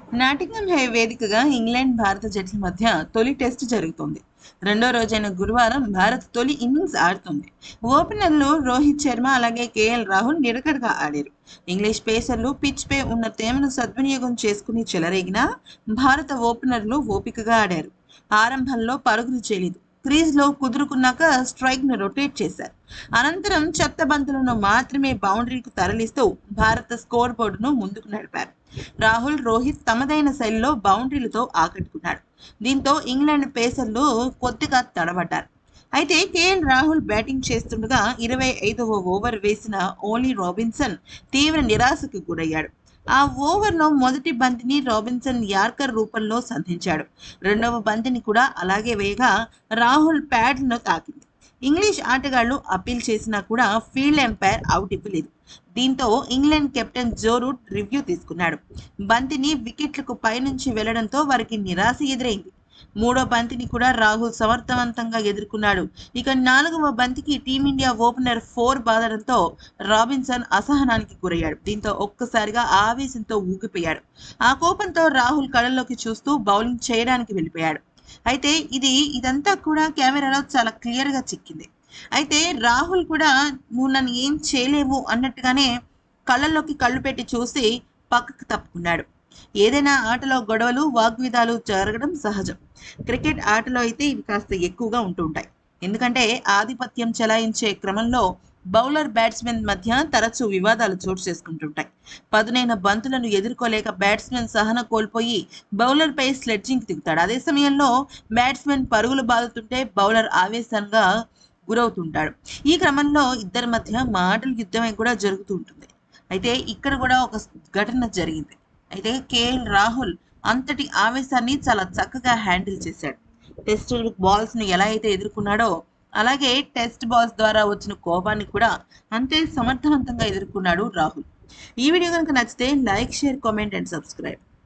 నాటింగం high వేదికగా England భారత జట్ల మధ్య తొలి టెస్ట్ జరుగుతోంది రెండో రోజైన గురువారం భారత్ తొలి ఇన్నింగ్స్ ఆడుతుంది ఓపెనర్లు రోహిత్ శర్మ అలాగే కేఎల్ రాహుల్ నిలకడగా ఆడారు ఇంగ్లీష్ పేసర్లు పిచ్ పై ఉన్న తేమను సద్వినియోగం చేసుకుని చెలరేగినా భారత ఓపెనర్లు ఓపికగా ఆడారు ఆరంభంలో పరుగులు చేయలేదు క్రీజ్లో కుదురుకున్నాక స్ట్రైక్ను రొటేట్ చేశారు అనంతరం చెత్త బంతులను మాత్రమే బౌండరీకి తరలిస్తూ భారత స్కోర్ బోర్డును ముందుకు నడిపారు రాహుల్ రోహిత్ తమదైన శైలిలో బౌండరీలతో ఆకట్టుకున్నాడు దీంతో ఇంగ్లాండ్ పేసర్లు కొద్దిగా తడబడ్డారు అయితే కేఎల్ రాహుల్ బ్యాటింగ్ చేస్తుండగా ఇరవై ఐదవ ఓవర్ వేసిన ఓలీ రాబిన్సన్ తీవ్ర నిరాశకు గురయ్యాడు ఆ ఓవర్లో మొదటి బంతిని రాబిన్సన్ యార్కర్ రూపంలో సంధించాడు రెండవ బంతిని కూడా అలాగే వేయగా రాహుల్ ప్యాడ్ను తాకింది ఇంగ్లీష్ ఆటగాళ్లు అప్పీల్ చేసినా కూడా ఫీల్డ్ ఎంపైర్ అవుట్ ఇవ్వలేదు దీంతో England captain Joe Root review తీసుకున్నాడు బంతిని వికెట్లకు పైనుంచి వెళ్లడంతో వారికి నిరాశ ఎదురైంది మూడో బంతిని కూడా రాహుల్ సమర్థవంతంగా ఎదుర్కొన్నాడు ఇక నాలుగవ బంతికి టీమిండియా ఓపెనర్ ఫోర్ బాదడంతో రాబిన్సన్ అసహనానికి గురయ్యాడు దీంతో ఒక్కసారిగా ఆవేశంతో ఊగిపోయాడు ఆ కోపంతో రాహుల్ కళ్ళలోకి చూస్తూ బౌలింగ్ చేయడానికి వెళ్ళిపోయాడు అయితే ఇది ఇదంతా కూడా కెమెరాలో చాలా క్లియర్గా చిక్కింది అయితే రాహుల్ కూడా నువ్వు నన్ను ఏం చేయలేవు అన్నట్టుగానే కళ్ళల్లోకి కళ్ళు పెట్టి చూసి పక్కకు తప్పుకున్నాడు ఏదైనా ఆటలో గొడవలు వాగ్విదాలు జరగడం సహజం క్రికెట్ ఆటలో అయితే ఇవి కాస్త ఎక్కువగా ఉంటుంటాయి ఎందుకంటే ఆధిపత్యం చెలాయించే క్రమంలో బౌలర్ బ్యాట్స్మెన్ మధ్య తరచూ వివాదాలు చోటు చేసుకుంటుంటాయి పదునైన బంతులను ఎదుర్కోలేక బ్యాట్స్మెన్ సహన కోల్పోయి బౌలర్పై స్లెడ్జింగ్ దిగుతాడు అదే సమయంలో బ్యాట్స్మెన్ పరుగులు బాదుతుంటే బౌలర్ ఆవేశంగా గురవుతుంటాడు ఈ క్రమంలో ఇద్దరి మధ్య మాటల యుద్ధమే కూడా జరుగుతూ ఉంటుంది అయితే ఇక్కడ కూడా ఒక ఘటన జరిగింది అయితే కేఎల్ రాహుల్ అంతటి ఆవేశాన్ని చాలా చక్కగా హ్యాండిల్ చేశాడు టెస్ట్ బాల్స్ ను ఎలా అయితే ఎదుర్కొన్నాడో అలాగే టెస్ట్ బాల్స్ ద్వారా వచ్చిన కోపాన్ని కూడా అంతే సమర్థవంతంగా ఎదుర్కొన్నాడు రాహుల్ ఈ వీడియో కనుక నచ్చితే like share comment and subscribe